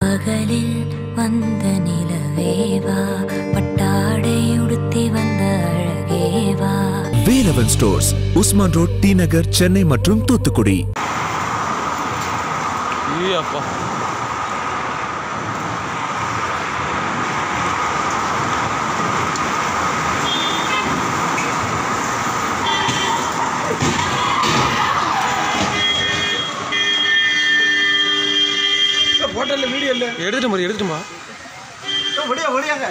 பகலில் வந்த நிலவேவா பட்டாடை உடுத்தி வந்த அழகேவா Velavan stores Usman road T Nagar Chennai மற்றும் தூத்துக்குடி ஏ அப்பா ஹோட்டல்ல வீடியோ இல்ல எடுத்துட்டு மாதிரி எடுத்துட்டுமா முடியா முடியாங்க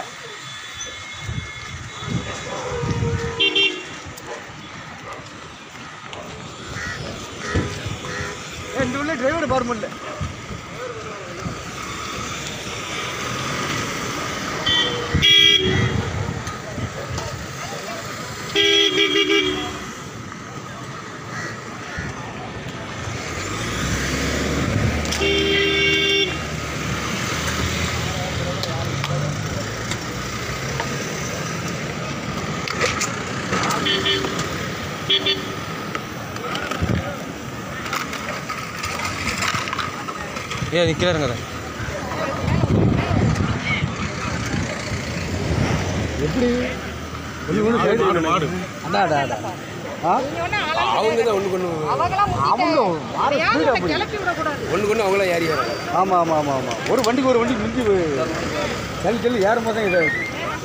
இந்த உள்ள டிரைவர் பார் முடியல ஏன் நீ கீழே இறங்காத அவங்க தான் ஒன்று கொண்டு அவங்க வார ஸ்பீட் அப்படி ஒன்று கொண்டு அவங்களாம் ஏறி வராங்க ஆமா ஆமா ஆமா ஆமா ஒரு வண்டிக்கு ஒரு வண்டி மிஞ்சி தள்ளி தள்ளி ஏறும் போது தான் இதாகுது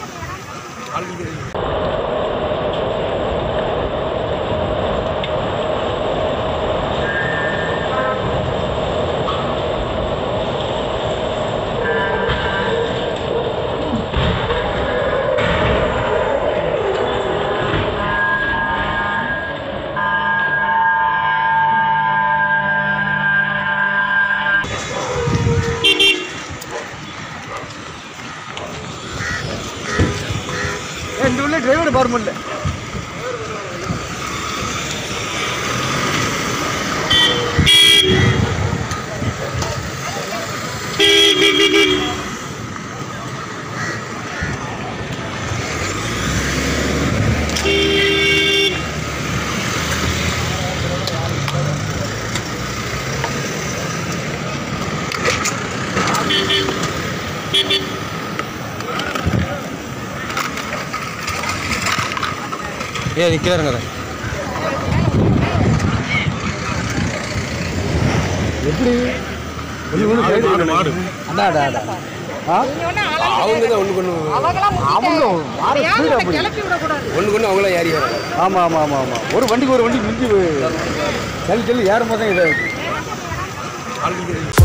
இந்த உள்ள டிரைவர் பார் முடியல ஏன் நீ கீழே இறங்காத எப்படி ஒன்று ஒன்று டிரைவர் அடா அடா அடா ஆ அவங்க தான் ஒன்று கொண்டு அவங்க வார ஸ்பீட் அப்படி ஒன்று கொண்டு அவங்களாம் ஏறி வராங்க ஆமா ஆமா ஆமா ஆமா ஒரு வண்டிக்கு ஒரு வண்டி மிஞ்சி தள்ளி தள்ளி ஏறும் போது தான் இதாகுது